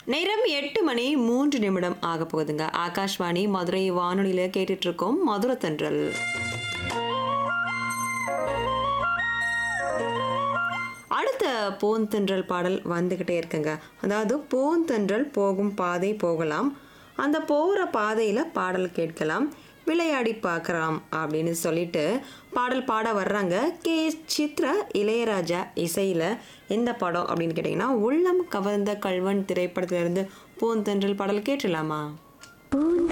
நேரம் எட்டு மணி மூன்று நிமிடம் ஆக போகுதுங்க ஆகாஷ்வாணி மதுரை வானொலியில கேட்டுட்டு இருக்கோம் மதுரை தென்றல் அடுத்த பூந்தென்றல் பாடல் வந்துக்கிட்டே இருக்குங்க அதாவது பூந்தென்றல் போகும் பாதை போகலாம் அந்த போகிற பாதையில் பாடல் கேட்கலாம் விளையாடி பார்க்கலாம் அப்படின்னு சொல்லிட்டு பாடல் பாட வர்றாங்க கே சித்ரா இளையராஜா இசையில் எந்த படம் அப்படின்னு கேட்டிங்கன்னா உள்ளம் கவர்ந்த கல்வன் திரைப்படத்திலிருந்து பூந்தென்றல் பாடல் கேட்டுலாமா